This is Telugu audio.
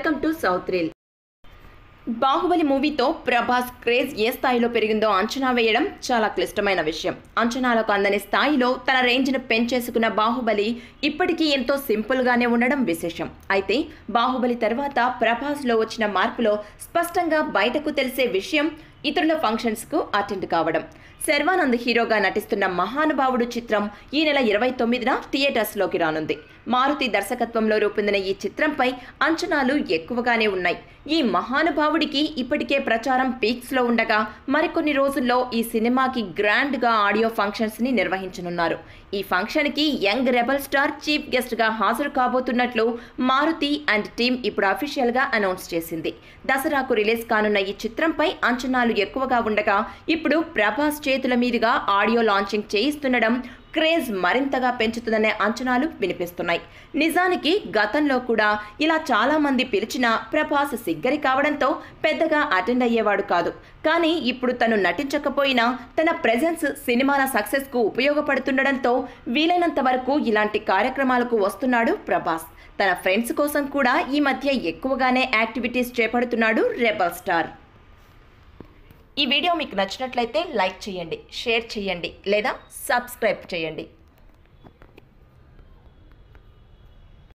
welcome to south reel Baahubali మూవీతో ప్రభాస్ క్రేజ్ ఏ స్థాయిలో పెరిగిందో అంచనా వేయడం చాలా క్లిష్టమైన విషయం అంచనాలకు అందని స్థాయిలో తన రేంజ్ను పెంచేసుకున్న బాహుబలి ఇప్పటికీ ఎంతో సింపుల్గానే ఉండడం విశేషం అయితే బాహుబలి తర్వాత ప్రభాస్లో వచ్చిన మార్పులో స్పష్టంగా బయటకు తెలిసే విషయం ఇతరుల ఫంక్షన్స్కు అటెండ్ కావడం శర్వానంద్ హీరోగా నటిస్తున్న మహానుభావుడు చిత్రం ఈ నెల ఇరవై తొమ్మిదిన థియేటర్స్లోకి రానుంది మారుతి దర్శకత్వంలో రూపొందిన ఈ చిత్రంపై అంచనాలు ఎక్కువగానే ఉన్నాయి ఈ మహానుభావుడికి ఇప్పటికే ప్రచారం పీక్స్లో ఉండగా మరికొన్ని రోజుల్లో ఈ సినిమాకి గ్రాండ్గా ఆడియో ఫంక్షన్స్ని నిర్వహించనున్నారు ఈ ఫంక్షన్కి యంగ్ రెబల్ స్టార్ చీఫ్ గెస్ట్గా హాజరు కాబోతున్నట్లు మారుతి అండ్ టీమ్ ఇప్పుడు అఫీషియల్గా అనౌన్స్ చేసింది దసరాకు రిలీజ్ కానున్న ఈ చిత్రంపై అంచనాలు ఎక్కువగా ఉండగా ఇప్పుడు ప్రభాస్ చేతుల మీదుగా ఆడియో లాంచింగ్ చేయిస్తుండడం క్రేజ్ మరింతగా పెంచుతుందనే అంచనాలు వినిపిస్తున్నాయి నిజానికి గతంలో కూడా ఇలా చాలా మంది పిలిచిన ప్రభాస్ సిగ్గరి కావడంతో పెద్దగా అటెండ్ అయ్యేవాడు కాదు కానీ ఇప్పుడు తను నటించకపోయినా తన ప్రెజెన్స్ సినిమాల సక్సెస్కు ఉపయోగపడుతుండడంతో వీలైనంత వరకు ఇలాంటి కార్యక్రమాలకు వస్తున్నాడు ప్రభాస్ తన ఫ్రెండ్స్ కోసం కూడా ఈ మధ్య ఎక్కువగానే యాక్టివిటీస్ చేపడుతున్నాడు రెబల్ స్టార్ ఈ వీడియో మీకు నచ్చినట్లయితే లైక్ చేయండి షేర్ చేయండి లేదా సబ్స్క్రైబ్ చేయండి